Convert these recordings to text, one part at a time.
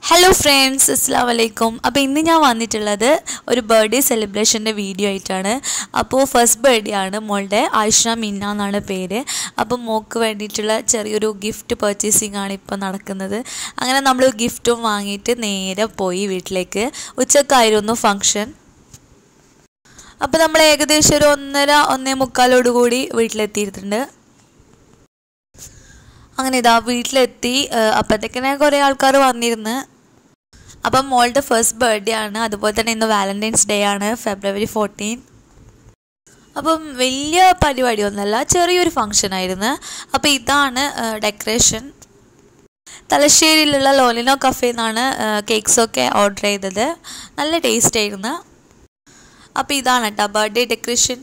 hello friends അസ്സാം വലൈക്കും അപ്പോൾ ഇന്ന് ഞാൻ വന്നിട്ടുള്ളത് ഒരു ബർത്ത്ഡേ സെലിബ്രേഷൻ്റെ വീഡിയോ ആയിട്ടാണ് അപ്പോൾ ഫസ്റ്റ് ബർത്ത്ഡേ ആണ് മോളുടെ ആയിഷ മിന്ന എന്നാണ് പേര് അപ്പോൾ മോൾക്ക് വേണ്ടിയിട്ടുള്ള ചെറിയൊരു ഗിഫ്റ്റ് പർച്ചേസിങ് ആണ് ഇപ്പോൾ നടക്കുന്നത് അങ്ങനെ നമ്മൾ ഗിഫ്റ്റും വാങ്ങിയിട്ട് നേരെ പോയി വീട്ടിലേക്ക് ഉച്ചക്കായിരുന്നു ഫങ്ഷൻ അപ്പോൾ നമ്മൾ ഏകദേശം ഒരു ഒന്നര ഒന്നേ മുക്കാലോട് കൂടി വീട്ടിലെത്തിയിട്ടുണ്ട് അങ്ങനെ ഇതാ വീട്ടിലെത്തി അപ്പോഴത്തേക്കിനെ കുറേ ആൾക്കാർ വന്നിരുന്ന് അപ്പം മോളുടെ ഫസ്റ്റ് ബർത്ത്ഡേ ആണ് അതുപോലെ തന്നെ ഇന്ന് വാലൻറ്റൈൻസ് ഡേ ആണ് ഫെബ്രുവരി ഫോർട്ടീൻ അപ്പം വലിയ പരിപാടിയൊന്നുമല്ല ചെറിയൊരു ഫങ്ഷൻ ആയിരുന്നു അപ്പോൾ ഇതാണ് ഡെക്കറേഷൻ തലശ്ശേരിയിലുള്ള ലോലിനോ കഫേ നിന്നാണ് കേക്ക്സൊക്കെ ഓർഡർ ചെയ്തത് നല്ല ടേസ്റ്റ് ആയിരുന്നു അപ്പോൾ ഇതാണ് കേട്ടോ ബർത്ത്ഡേ ഡെക്കറേഷൻ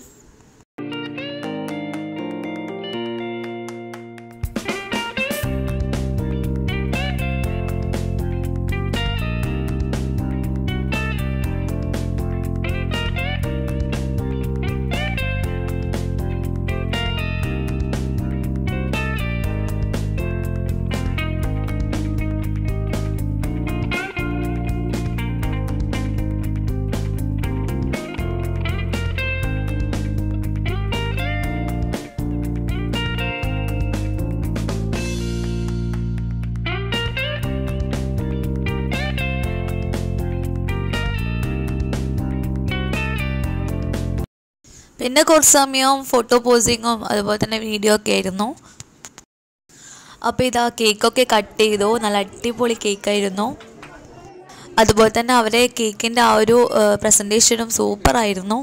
പിന്നെ കുറച്ച് സമയം ഫോട്ടോ പോസിങ്ങും അതുപോലെ തന്നെ വീഡിയോ ഒക്കെ ആയിരുന്നു അപ്പോൾ ഇതാ കേക്കൊക്കെ കട്ട് ചെയ്തു നല്ല അടിപൊളി കേക്കായിരുന്നു അതുപോലെ തന്നെ അവരെ കേക്കിൻ്റെ ആ ഒരു പ്രസൻറ്റേഷനും സൂപ്പറായിരുന്നു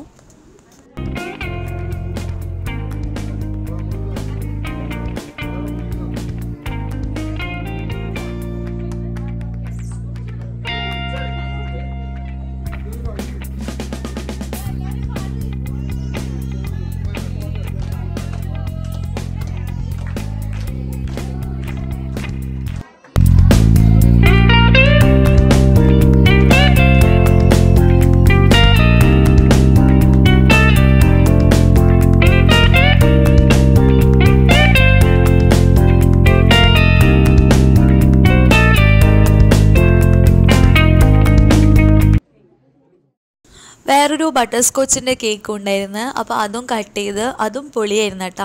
വേറൊരു ബട്ടർ സ്കോച്ചിൻ്റെ കേക്ക് ഉണ്ടായിരുന്നു അപ്പോൾ അതും കട്ട് ചെയ്ത് അതും പൊളിയായിരുന്നു കേട്ടോ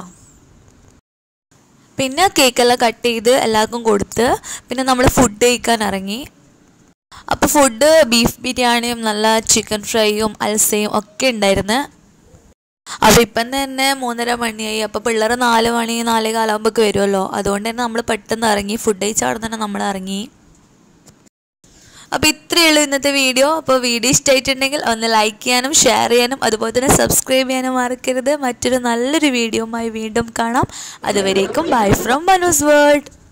പിന്നെ കേക്കെല്ലാം കട്ട് ചെയ്ത് എല്ലാവർക്കും കൊടുത്ത് പിന്നെ നമ്മൾ ഫുഡ് കഴിക്കാൻ ഇറങ്ങി അപ്പോൾ ഫുഡ് ബീഫ് ബിരിയാണിയും നല്ല ചിക്കൻ ഫ്രൈയും അൽസയും ഒക്കെ ഉണ്ടായിരുന്നു അപ്പോൾ ഇപ്പം തന്നെ മൂന്നര മണിയായി അപ്പോൾ പിള്ളേർ നാല് മണി നാലേ കാലാകുമ്പോൾ വരുമല്ലോ അതുകൊണ്ട് തന്നെ നമ്മൾ പെട്ടെന്ന് ഇറങ്ങി ഫുഡ് കഴിച്ചാൽ തന്നെ നമ്മൾ ഇറങ്ങി അപ്പോൾ ഇത്രയേ ഉള്ളൂ ഇന്നത്തെ വീഡിയോ അപ്പോൾ വീഡിയോ ഇഷ്ടമായിട്ടുണ്ടെങ്കിൽ ഒന്ന് ലൈക്ക് ചെയ്യാനും ഷെയർ ചെയ്യാനും അതുപോലെ തന്നെ സബ്സ്ക്രൈബ് ചെയ്യാനും മറക്കരുത് മറ്റൊരു നല്ലൊരു വീഡിയോയുമായി വീണ്ടും കാണാം അതുവരേക്കും ബൈ ഫ്രം മനൂസ് വേൾഡ്